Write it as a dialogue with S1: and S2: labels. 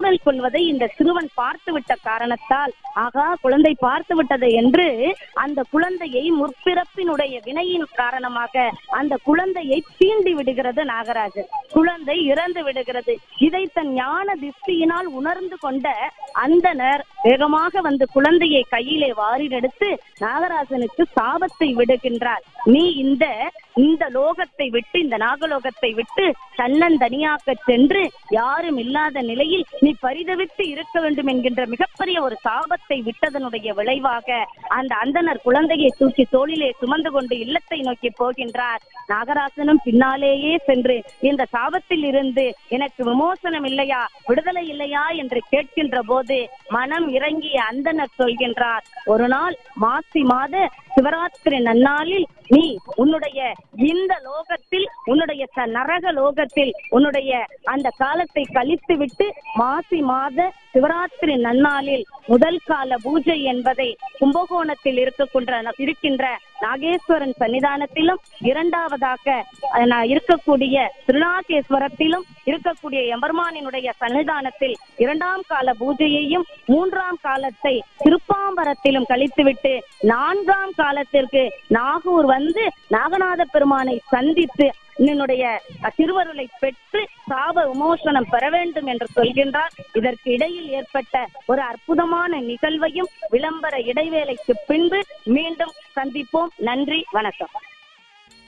S1: ஆறுதல் சொல்வதை இந்த சிறுவன் பார்த்து விட்ட காரணத்தால் ஆகா குழந்தை பார்த்து விட்டது என்று அந்த குழந்தையை முற்பிறப்பினுடைய வினையின் காரணமாக அந்த குழந்தையை தீண்டி விடுகிறது நாகராஜன் குழந்தை இறந்து விடுகிறது இதை தன் ஞான திஷ்டியினால் உணர்ந்து கொண்ட அந்தனர் வேகமாக வந்து குழந்தையை கையிலே வாரிடெடுத்து நாகராஜனுக்கு சாபத்தை விடுகின்றார் நீ இந்த இந்த லோகத்தை விட்டு இந்த நாகலோகத்தை விட்டு தன்னந்தனியாக்க சென்று யாரும் இல்லாத நிலையில் நீ பரிதவித்து இருக்க வேண்டும் என்கின்ற மிகப்பெரிய ஒரு சாபத்தை விட்டதனுடைய விளைவாக அந்த அந்தனர் குழந்தையை தூக்கி தோளிலே சுமந்து கொண்டு இல்லத்தை நோக்கி போகின்றார் நாகராசனும் பின்னாலேயே சென்று இந்த சாபத்தில் இருந்து எனக்கு விமோசனம் இல்லையா விடுதலை இல்லையா என்று கேட்கின்ற போது மனம் இறங்கிய அந்தனர் சொல்கின்றார் ஒரு நாள் மாசி மாத சிவராத்திரி நன்னாளில் நீ உன்னுடைய இந்த லோகத்தில் உன்னுடைய ச- நரக லோகத்தில் உன்னுடைய அந்த காலத்தை கழித்து விட்டு மாசி மாத சிவராத்திரி நன்னாளில் முதல் கால பூஜை என்பதை கும்பகோணத்தில் இருக்கக்கூடிய இருக்கின்ற நாகேஸ்வரன் சன்னிதானத்திலும் இரண்டாவதாக அஹ், நான் இருக்கக்கூடிய திருநாகேஸ்வரத்திலும் இருக்கக்கூடிய எம்பெருமானினுடைய சன்னிதானத்தில் இரண்டாம் கால பூஜையையும் மூன்றாம் காலத்தை திருப்பாம்பரத்திலும் கழித்துவிட்டு நான்காம் காலத்திற்கு நாகூர் வந்து நாகநாத பெருமானை சந்தித்து என்னுடைய திருவருளை பெற்று சாப விமோசனம் பெற வேண்டும் என்று சொல்கின்றார் இதற்கு இடையில் ஏற்பட்ட ஒரு அற்புதமான நிகழ்வையும் விளம்பர இடைவேளைக்கு பின்பு மீண்டும் சந்திப்போம் நன்றி வணக்கம்